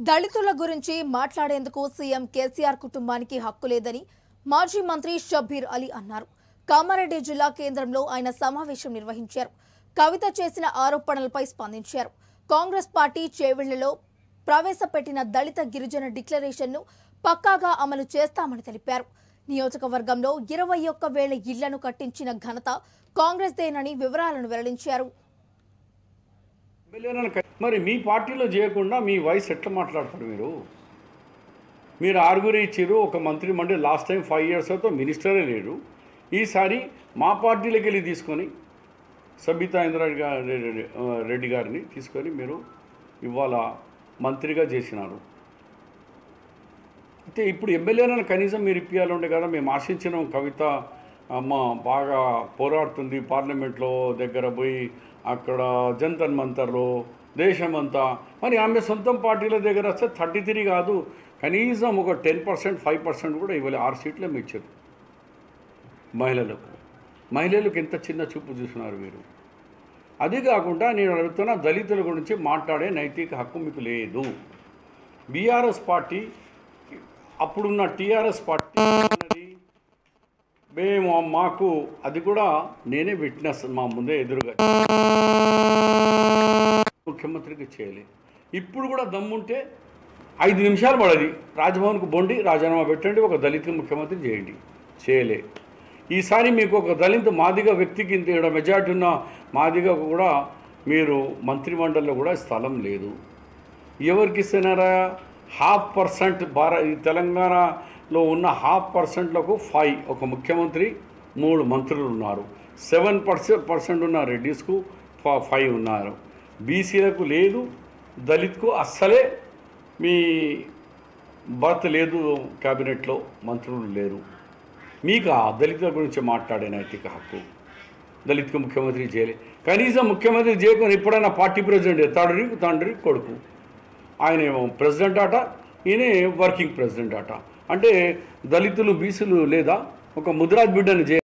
దళితుల గురించి మాట్లాడేందుకు సీఎం కేసీఆర్ కుటుంబానికి హక్కు లేదని మాజీ మంత్రి షబ్బీర్ అలీ అన్నారు కామారెడ్డి జిల్లా కేంద్రంలో ఆయన సమావేశం నిర్వహించారు కవిత చేసిన ఆరోపణలపై స్పందించారు కాంగ్రెస్ పార్టీ చేవెళ్లలో ప్రవేశపెట్టిన దళిత గిరిజన డిక్లరేషన్ను పక్కాగా అమలు చేస్తామని తెలిపారు నియోజకవర్గంలో ఇరవై ఒక్క వేల ఇళ్లను కట్టించిన ఘనత కాంగ్రెస్దేనని వివరాలను వెల్లడించారు ఎమ్మెల్యేలను క- మరి మీ పార్టీలో చేయకుండా మీ వయసు ఎట్లా మాట్లాడతారు మీరు మీరు ఆరుగురు ఇచ్చారు ఒక మంత్రి మండలి లాస్ట్ టైం ఫైవ్ ఇయర్స్ అయితే మినిస్టరే లేరు ఈసారి మా పార్టీలోకి వెళ్ళి తీసుకొని సబితా ఇంద్రారెడ్డి గారి రెడ్డి గారిని తీసుకొని మీరు ఇవాళ మంత్రిగా చేసినారు అయితే ఇప్పుడు ఎమ్మెల్యేలను కనీసం మీరు ఇప్పియాలంటే కదా మేము ఆశించినాం కవిత అమ్మ బాగా పోరాడుతుంది పార్లమెంట్లో దగ్గర పోయి అక్కడ జంతర్ మంతర్లో దేశమంతా మరి ఆమె సొంతం పార్టీల దగ్గర వస్తే థర్టీ త్రీ కాదు కనీసం ఒక టెన్ పర్సెంట్ ఫైవ్ పర్సెంట్ కూడా ఇవ్వాలి ఆరు సీట్లు ఏమో ఇచ్చారు మహిళలకు మహిళలకు ఎంత చిన్న చూపు చూస్తున్నారు మీరు అది కాకుండా నేను అడుగుతున్న దళితుల గురించి మాట్లాడే నైతిక హక్కు మీకు లేదు బీఆర్ఎస్ పార్టీ అప్పుడున్న టీఆర్ఎస్ పార్టీ అన్నది మేము మాకు అది కూడా నేనే విట్నెస్ మా ముందే ఎదురుగా ముఖ్యమంత్రికి చేయలే ఇప్పుడు కూడా దమ్ముంటే ఐదు నిమిషాలు పడది రాజ్భవన్కు బొండి రాజీనామా పెట్టండి ఒక దళిత ముఖ్యమంత్రి చేయండి చేయలే ఈసారి మీకు ఒక దళిత మాదిగ వ్యక్తికి ఇంత ఈడ మెజార్టీ ఉన్న మాదిగ కూడా మీరు మంత్రిమండలిలో కూడా స్థలం లేదు ఎవరికి ఇస్తున్నారా హాఫ్ పర్సెంట్ భార ఈ తెలంగాణలో ఉన్న హాఫ్ పర్సెంట్లకు ఫైవ్ ఒక ముఖ్యమంత్రి మూడు మంత్రులు ఉన్నారు సెవెన్ పర్సెంట్ పర్సెంట్ ఉన్న రెడ్డిస్కు ఫ- ఫైవ్ ఉన్నారు బీసీలకు లేదు దళిత్కు అస్సలే మీ భర్త లేదు క్యాబినెట్లో మంత్రులు లేరు మీకు ఆ దళితుల గురించి మాట్లాడే నైతిక హక్కు దళిత్కు ముఖ్యమంత్రి చేయలే కనీసం ముఖ్యమంత్రి చేయకుండా ఎప్పుడైనా పార్టీ ప్రెసిడెంట్ తండ్రి తండ్రి కొడుకు ఆయన ఏమో ప్రెసిడెంట్ అట ఈయన వర్కింగ్ ప్రెసిడెంట్ అట అంటే దళితులు బీసీలు లేదా ఒక ముద్రాజ్ బిడ్డని చే